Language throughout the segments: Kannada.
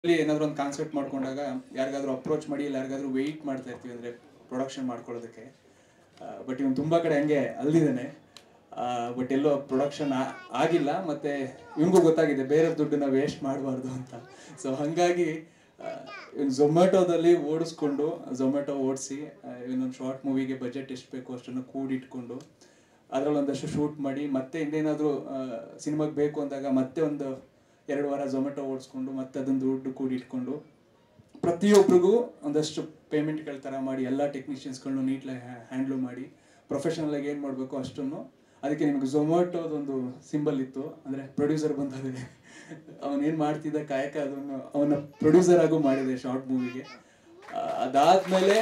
ಅಲ್ಲಿ ಏನಾದ್ರು ಒಂದು ಕಾನ್ಸೆಪ್ಟ್ ಮಾಡ್ಕೊಂಡಾಗ ಯಾರಿಗಾದ್ರೂ ಅಪ್ರೋಚ್ ಮಾಡಿ ಇಲ್ಲ ಯಾರಿಗಾದ್ರೂ ವೆಯ್ಟ್ ಮಾಡ್ತಾ ಇರ್ತೀವಿ ಅಂದ್ರೆ ಪ್ರೊಡಕ್ಷನ್ ಮಾಡ್ಕೊಳ್ಳೋದಕ್ಕೆ ಬಟ್ ಇವನು ತುಂಬಾ ಕಡೆ ಹಂಗೆ ಅಲ್ದಿದ್ದಾನೆ ಬಟ್ ಎಲ್ಲೋ ಪ್ರೊಡಕ್ಷನ್ ಆಗಿಲ್ಲ ಮತ್ತೆ ಇವನಿಗೂ ಗೊತ್ತಾಗಿದೆ ಬೇರೆ ದುಡ್ಡನ್ನ ವೇಸ್ಟ್ ಮಾಡಬಾರ್ದು ಅಂತ ಸೊ ಹಾಗಾಗಿ ಇವನು ಝೊಮ್ಯಾಟೋದಲ್ಲಿ ಓಡಿಸ್ಕೊಂಡು ಝೊಮ್ಯಾಟೊ ಓಡಿಸಿ ಇವನೊಂದು ಶಾರ್ಟ್ ಮೂವಿಗೆ ಬಜೆಟ್ ಎಷ್ಟು ಬೇಕು ಅಷ್ಟನ್ನು ಕೂಡಿಟ್ಕೊಂಡು ಅದ್ರಲ್ಲಿ ಒಂದಷ್ಟು ಶೂಟ್ ಮಾಡಿ ಮತ್ತೆ ಇನ್ನೇನಾದರೂ ಸಿನಿಮಾಗೆ ಬೇಕು ಅಂದಾಗ ಮತ್ತೆ ಒಂದು ಎರಡು ವಾರ ಝೊಮ್ಯಾಟೊ ಓಡಿಸ್ಕೊಂಡು ಮತ್ತೆ ಅದನ್ನ ದುಡ್ಡು ಕೂಡಿಟ್ಕೊಂಡು ಪ್ರತಿಯೊಬ್ಬರಿಗೂ ಒಂದಷ್ಟು ಪೇಮೆಂಟ್ಗಳ ಥರ ಮಾಡಿ ಎಲ್ಲ ಟೆಕ್ನಿಷಿಯನ್ಸ್ಗಳನ್ನು ನೀಟ್ಲಾಗಿ ಹ್ಯಾಂಡ್ಲ್ ಮಾಡಿ ಪ್ರೊಫೆಷನಲ್ ಆಗಿ ಏನು ಮಾಡಬೇಕು ಅಷ್ಟನ್ನು ಅದಕ್ಕೆ ನಿಮಗೆ ಝೊಮ್ಯಾಟೋದೊಂದು ಸಿಂಬಲ್ ಇತ್ತು ಅಂದರೆ ಪ್ರೊಡ್ಯೂಸರ್ ಬಂದಾಗಿದೆ ಅವನೇನು ಮಾಡ್ತಿದ್ದ ಕಾಯಕ ಅದನ್ನು ಅವನ ಪ್ರೊಡ್ಯೂಸರ್ ಆಗು ಮಾಡಿದೆ ಶಾರ್ಟ್ ಮೂವಿಗೆ ಅದಾದ್ಮೇಲೆ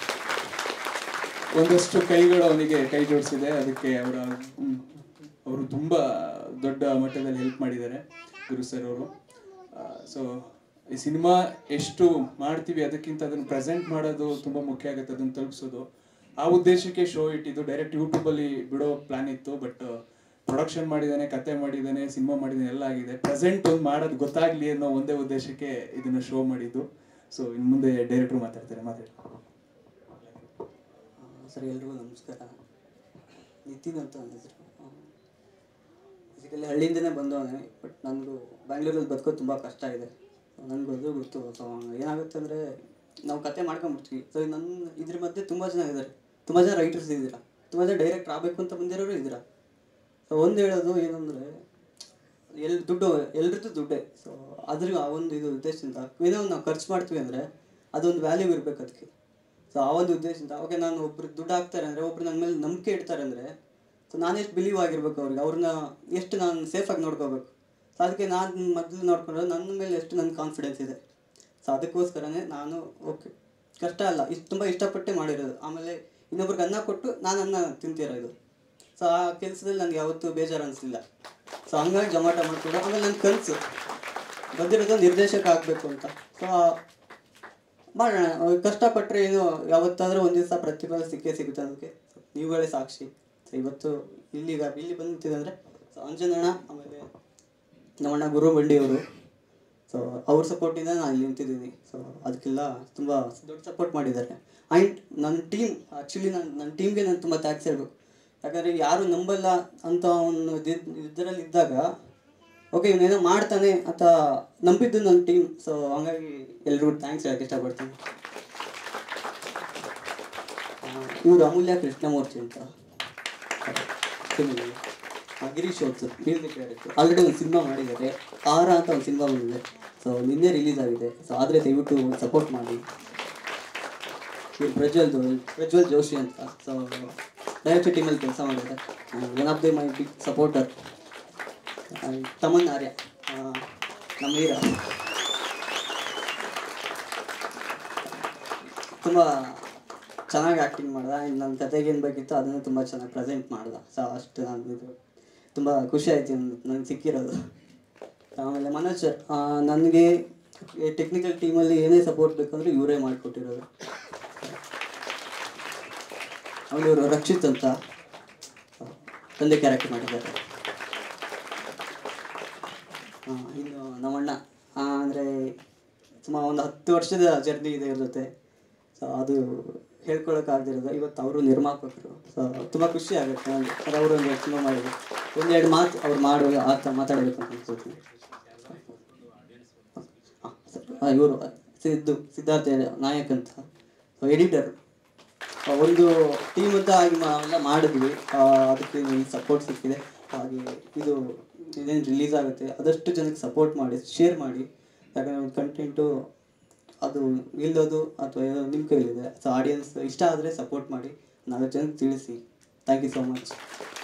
ಒಂದಷ್ಟು ಕೈಗಳು ಅವನಿಗೆ ಕೈ ಜೋಡಿಸಿದೆ ಅದಕ್ಕೆ ಅವರ ಅವರು ತುಂಬ ದೊಡ್ಡ ಮಟ್ಟದಲ್ಲಿ ಹೆಲ್ಪ್ ಮಾಡಿದ್ದಾರೆ ಗುರು ಸರ್ ಅವರು ಸೊ ಈ ಸಿನಿಮಾ ಎಷ್ಟು ಮಾಡ್ತೀವಿ ಅದಕ್ಕಿಂತ ಅದನ್ನು ಪ್ರೆಸೆಂಟ್ ಮಾಡೋದು ತುಂಬ ಮುಖ್ಯ ಆಗುತ್ತೆ ಅದನ್ನು ತಲುಪಿಸೋದು ಆ ಉದ್ದೇಶಕ್ಕೆ ಶೋ ಇಟ್ಟಿದ್ದು ಡೈರೆಕ್ಟ್ ಯೂಟ್ಯೂಬಲ್ಲಿ ಬಿಡೋ ಪ್ಲಾನ್ ಇತ್ತು ಬಟ್ ಪ್ರೊಡಕ್ಷನ್ ಮಾಡಿದ್ದಾನೆ ಕತೆ ಮಾಡಿದ್ದಾನೆ ಸಿನಿಮಾ ಮಾಡಿದ್ದಾನೆ ಎಲ್ಲ ಆಗಿದೆ ಪ್ರೆಸೆಂಟ್ ಒಂದು ಮಾಡೋದು ಗೊತ್ತಾಗ್ಲಿ ಅನ್ನೋ ಒಂದೇ ಉದ್ದೇಶಕ್ಕೆ ಇದನ್ನು ಶೋ ಮಾಡಿದ್ದು ಸೊ ಇನ್ನು ಮುಂದೆ ಡೈರೆಕ್ಟ್ರು ಮಾತಾಡ್ತಾರೆ ಮಾತಾಡಿ ಸರ್ ಎಲ್ರಿಗೂ ನಮಸ್ಕಾರ ನಿತಿನ್ ಅಂತ ನನ್ನ ಹೆಸರು ಬೇಸಿಕಲಿ ಹಳ್ಳಿಯಿಂದನೇ ಬಂದವನೇ ಬಟ್ ನನಗೂ ಬ್ಯಾಂಗ್ಳೂರಲ್ಲಿ ಬದುಕೋದು ತುಂಬ ಕಷ್ಟ ಇದೆ ನನಗೂ ಅದು ಗೊತ್ತು ಸೊ ಏನಾಗುತ್ತೆ ಅಂದರೆ ನಾವು ಕತೆ ಮಾಡ್ಕೊಂಬಿಡ್ತೀವಿ ಸೊ ನನ್ನ ಇದ್ರ ಮಧ್ಯೆ ತುಂಬ ಜನ ಇದ್ದಾರೆ ತುಂಬ ಜನ ರೈಟರ್ಸ್ ಇದ್ದೀರಾ ತುಂಬ ಜನ ಡೈರೆಕ್ಟ್ ಆಗಬೇಕು ಅಂತ ಬಂದಿರೋರು ಇದ್ದೀರಾ ಸೊ ಒಂದು ಹೇಳೋದು ಏನಂದರೆ ಎಲ್ಲಿ ದುಡ್ಡು ಎಲ್ರದ್ದು ದುಡ್ಡೇ ಸೊ ಅದ್ರ ಆ ಒಂದು ಇದು ಉದ್ದೇಶದಿಂದ ಏನೋ ಒಂದು ನಾವು ಖರ್ಚು ಮಾಡ್ತೀವಿ ಅಂದರೆ ಅದೊಂದು ವ್ಯಾಲ್ಯೂ ಇರಬೇಕು ಅದಕ್ಕೆ ಸೊ ಆ ಒಂದು ಉದ್ದೇಶದಿಂದ ಓಕೆ ನಾನು ಒಬ್ರು ದುಡ್ಡು ಹಾಕ್ತಾರೆ ಅಂದರೆ ಒಬ್ರು ನನ್ನ ಮೇಲೆ ನಂಬಿಕೆ ಇಡ್ತಾರೆ ಅಂದರೆ ಸೊ ನಾನು ಎಷ್ಟು ಬಿಲೀವ್ ಆಗಿರ್ಬೇಕು ಅವ್ರಿಗೆ ಅವ್ರನ್ನ ಎಷ್ಟು ನಾನು ಸೇಫಾಗಿ ನೋಡ್ಕೋಬೇಕು ಸೊ ಅದಕ್ಕೆ ನಾನು ಮೊದಲು ನೋಡ್ಕೊಂಡ್ರೆ ನನ್ನ ಮೇಲೆ ಎಷ್ಟು ನನ್ನ ಕಾನ್ಫಿಡೆನ್ಸ್ ಇದೆ ಸೊ ಅದಕ್ಕೋಸ್ಕರನೇ ನಾನು ಓಕೆ ಕಷ್ಟ ಅಲ್ಲ ಇಷ್ಟು ತುಂಬ ಇಷ್ಟಪಟ್ಟೆ ಮಾಡಿರೋದು ಆಮೇಲೆ ಇನ್ನೊಬ್ರಿಗೆ ಅನ್ನ ಕೊಟ್ಟು ನಾನು ಅನ್ನ ತಿಂತಿರೋದು ಸೊ ಆ ಕೆಲಸದಲ್ಲಿ ನನಗೆ ಯಾವತ್ತೂ ಬೇಜಾರು ಅನಿಸ್ಲಿಲ್ಲ ಸೊ ಹಂಗಾಗಿ ಜೊಮಾಟೊ ಮಾಡ್ಕೊಂಡು ಆಮೇಲೆ ನನ್ನ ಕನಸು ಬಂದಿರೋದು ನಿರ್ದೇಶಕ ಆಗಬೇಕು ಅಂತ ಸೊ ಮಾಡೋಣ ಅವ್ರು ಕಷ್ಟಪಟ್ಟರೆ ಏನು ಯಾವತ್ತಾದರೂ ಒಂದು ದಿವಸ ಪ್ರತಿಫಲ ಸಿಕ್ಕೇ ಸಿಗುತ್ತೆ ಅದಕ್ಕೆ ನೀವುಗಳೇ ಸಾಕ್ಷಿ ಸೊ ಇವತ್ತು ಇಲ್ಲಿಗ ಇಲ್ಲಿ ಬಂದಿದೆ ಅಂದರೆ ಸೊ ಅಂಜನಣ್ಣ ಆಮೇಲೆ ನಮ್ಮಣ್ಣ ಗುರು ಬಂಡಿಯವರು ಸೊ ಅವ್ರ ಸಪೋರ್ಟಿಂದ ನಾನು ಇಲ್ಲಿ ನಿಂತಿದ್ದೀನಿ ಸೊ ಅದಕ್ಕೆಲ್ಲ ತುಂಬ ದೊಡ್ಡ ಸಪೋರ್ಟ್ ಮಾಡಿದ್ದಾರೆ ಆ್ಯಂಡ್ ನನ್ನ ಟೀಮ್ ಆ್ಯಕ್ಚುಲಿ ನಾನು ನನ್ನ ಟೀಮ್ಗೆ ನಾನು ತುಂಬ ಥ್ಯಾಂಕ್ಸ್ ಹೇಳ್ಬೇಕು ಯಾಕಂದರೆ ಯಾರು ನಂಬಲ್ಲ ಅಂತ ಒಂದು ಇದರಲ್ಲಿ ಇದ್ದಾಗ ಓಕೆ ಇವನೇನೋ ಮಾಡ್ತಾನೆ ಅಂತ ನಂಬಿದ್ದು ನನ್ನ ಟೀಮ್ ಸೊ ಹಂಗಾಗಿ ಎಲ್ರಿಗೂ ಥ್ಯಾಂಕ್ಸ್ ಹೇಳಕ್ಕೆ ಇಷ್ಟಪಡ್ತೀನಿ ಇವರು ಅಮೂಲ್ಯ ಕೃಷ್ಣಮೂರ್ತಿ ಅಂತ ಸಿನಿಮಾ ಗಿರೀಶ್ ಅವತ್ತು ಮ್ಯೂಸಿಕ್ ಡೈರೆಕ್ಟರ್ ಆಲ್ರೆಡಿ ಒಂದು ಸಿನಿಮಾ ಮಾಡಿದ್ದಾರೆ ಆರ ಅಂತ ಒಂದು ಸಿನಿಮಾ ಬಂದಿದೆ ಸೊ ನಿನ್ನೆ ರಿಲೀಸ್ ಆಗಿದೆ ಸೊ ಆದರೆ ದಯವಿಟ್ಟು ಸಪೋರ್ಟ್ ಮಾಡಿ ಇವ್ರು ಪ್ರಜ್ವಲ್ ಪ್ರಜ್ವಲ್ ಜೋಶಿ ಅಂತ ಸೊ ಡೈರೆಕ್ಟರ್ ಟೀಮಲ್ಲಿ ಕೆಲಸ ಮಾಡಿದ್ದಾರೆ one of the my big supporter Thaman Arya ಆ, ನಮ್ಮ ಹೀರ ತುಂಬ ಚೆನ್ನಾಗಿ ಆ್ಯಕ್ಟಿಂಗ್ ಮಾಡ್ದ ಆ್ಯಂಡ್ ನನ್ನ ಕತೆಗೆ ಏನು ಬೇಕಿತ್ತು ಅದನ್ನು ತುಂಬ ಚೆನ್ನಾಗಿ ಪ್ರೆಸೆಂಟ್ ಮಾಡ್ದ ಸೊ ಅಷ್ಟು ನಾನು ಇದು ತುಂಬ ಖುಷಿ ಆಯ್ತು ನನಗೆ ಸಿಕ್ಕಿರೋದು ಆಮೇಲೆ ಮನೋಜ್ ಸರ್ ನನಗೆ ಟೆಕ್ನಿಕಲ್ ಟೀಮಲ್ಲಿ ಏನೇ ಸಪೋರ್ಟ್ ಬೇಕಂದ್ರೆ ಇವರೇ ಮಾಡಿಕೊಟ್ಟಿರೋದು ಆಮೇಲೆ ಇವರು ರಕ್ಷಿತ್ ಅಂತ ತಂದೆ ಕ್ಯಾರೆಕ್ಟರ್ ಮಾಡಿದ್ದಾರೆ ಆ, ಇನ್ನು ನಮ್ಮಣ್ಣ ಅಂದರೆ ಸುಮಾರು ಒಂದು ಹತ್ತು ವರ್ಷದ ಜರ್ನಿ ಇದೆ ಇವ್ರ ಜೊತೆ ಸೊ ಅದು ಹೇಳ್ಕೊಳಕ್ಕಾಗ್ದಿರೋದು ಇವತ್ತು ಅವರು ನಿರ್ಮಾಪಕರು ಸೊ ತುಂಬ ಖುಷಿ ಆಗುತ್ತೆ ನನಗೆ ಸರ್ ಅವರು ಒಂದು ಸಿನಿಮಾ ಮಾಡಿದ್ರು ಒಂದೆರಡು ಮಾತು ಅವ್ರು ಮಾಡುವ ಆತ ಮಾತಾಡಬೇಕು ಅಂತ ಅನ್ಕೋತೀನಿ ಇವರು ಸಿದ್ದು ಸಿದ್ಧಾರ್ಥ ನಾಯಕ್ ಅಂತ ಎಡಿಟರ್ ಒಂದು ಟೀಮ್ ಅಂತ ಆಗಿ ನಾವೆಲ್ಲ ಮಾಡಿದ್ವಿ ಆ, ಅದಕ್ಕೆ ಸಪೋರ್ಟ್ ಸಿಕ್ಕಿದೆ ಹಾಗೆ ಇದು ಇದೇನು ರಿಲೀಸ್ ಆಗುತ್ತೆ ಆದಷ್ಟು ಜನಕ್ಕೆ ಸಪೋರ್ಟ್ ಮಾಡಿ ಶೇರ್ ಮಾಡಿ ಯಾಕಂದರೆ ಒಂದು ಕಂಟೆಂಟು ಅದು ಇಲ್ಲೋದು ಅಥವಾ ಏನೋ ನಿಮ್ಮ ಕೈಲಿದೆ ಸೊ ಆಡಿಯನ್ಸ್ ಇಷ್ಟ ಆದರೆ ಸಪೋರ್ಟ್ ಮಾಡಿ ನಾಲ್ಕು ಜನಕ್ಕೆ ತಿಳಿಸಿ ಥ್ಯಾಂಕ್ ಯು ಸೋ ಮಚ್